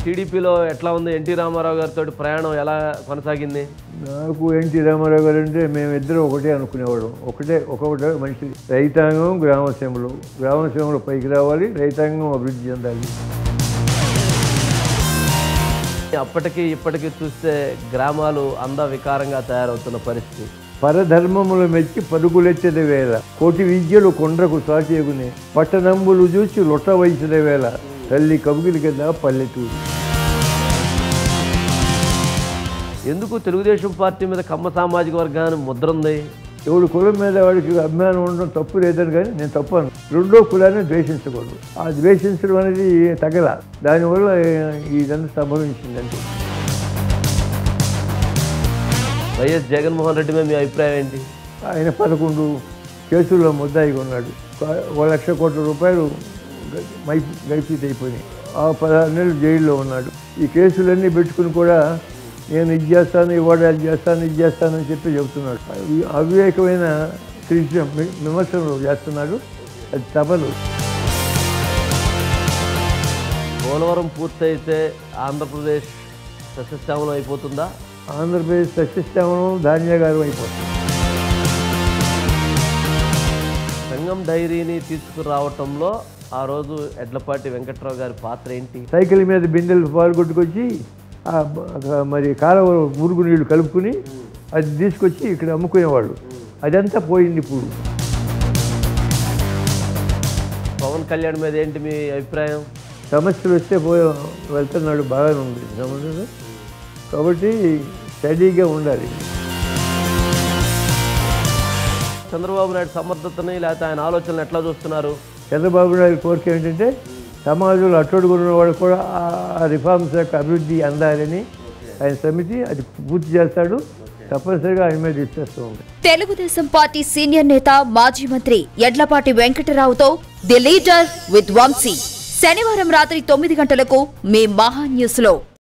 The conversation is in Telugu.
టీడీపీలో ఎట్లా ఉంది ఎన్టీ రామారావు గారితో ప్రయాణం ఎలా కొనసాగింది నాకు ఎన్టీ రామారావు గారు అంటే మేమిద్దరం ఒకటే అనుకునేవాళ్ళం ఒకటే ఒకటే మనిషి రైతాంగం గ్రామసీమలు గ్రామసీమలు పైకి రావాలి రైతాంగం అభివృద్ధి చెందాలి అప్పటికి ఇప్పటికి చూస్తే గ్రామాలు అంద వికారంగా తయారవుతున్న పరిస్థితి పరధర్మములు మెచ్చి పరుగులెత్తెద వేళ కోటి విద్యలు కొండ్రకు సాచేగునే పట్టణంబులు చూసి లొట్ట వయసుల వేళ తల్లి కబుగిలి కదా పల్లెటూరు ఎందుకు తెలుగుదేశం పార్టీ మీద కమ్మ సామాజిక వర్గాన్ని ముద్ర ఉంది ఎవడు కులం మీద వాడికి అభిమానం ఉండడం తప్పు లేదని కానీ నేను తప్పాను రెండో కులాన్ని ద్వేషించకూడదు ఆ ద్వేషించడం అనేది తగల దానివల్ల ఇదంతా సంభవించిందంటే వైఎస్ జగన్మోహన్ రెడ్డి మీద మీ అభిప్రాయం ఏంటి ఆయన పదకొండు కేసుల్లో ముద్దాయిగా ఉన్నాడు ఒక లక్ష కోట్ల రూపాయలు మై గైపీట్ అయిపోయినాయి ఆ పదహారు నెలలు జైల్లో ఉన్నాడు ఈ కేసులన్నీ పెట్టుకుని కూడా నేను ఇది చేస్తాను ఇవాడు అది చేస్తాను ఇది చేస్తానని చెప్పి చెబుతున్నాడు అవి అవివేకమైన క్రిటిసిజం విమర్శలు చేస్తున్నాడు అది తపదు పోలవరం పూర్తయితే ఆంధ్రప్రదేశ్ సస్యశ్యామలం అయిపోతుందా ఆంధ్రప్రదేశ్ సస్యశ్యామలం ధాన్యాగారం అయిపోతుంది సంగం డైరీని తీసుకురావటంలో ఆ రోజు ఎడ్లపాటి వెంకట్రావు గారి పాత్ర ఏంటి సైకిల్ మీద బిందెలు పాలు కొట్టుకొచ్చి ఆ బ- మరి కాలువ మురుగు నీళ్లు కలుపుకుని అది తీసుకొచ్చి ఇక్కడ అమ్ముకునేవాళ్ళు అదంతా పోయింది ఇప్పుడు పవన్ కళ్యాణ్ మీద ఏంటి మీ అభిప్రాయం సమస్యలు వస్తే పోయి వెళ్తున్నాడు బాగానే ఉంది సమస్యలు కాబట్టి స్టడీగా ఉండాలి చంద్రబాబు నాయుడు సమర్థతని లేకపోతే ఆయన ఆలోచనలు ఎట్లా చూస్తున్నారు చంద్రబాబు నాయుడు కోరిక ఏంటంటే సమాజంలో అట్టడుగున్న వాళ్ళు కూడా ఆ రిఫార్మ్స్ యొక్క అభివృద్ధి అందాలని ఆయన సమితి అది పూర్తి చేస్తాడు తప్పనిసరిగా ఆయన మీద ఇచ్చేస్తూ ఉంది తెలుగుదేశం పార్టీ సీనియర్ నేత మాజీ మంత్రి ఎడ్లపాటి వెంకటరావుతో ది లీడర్ విత్ వంశీ శనివారం రాత్రి తొమ్మిది గంటలకు మీ మహా న్యూస్ లో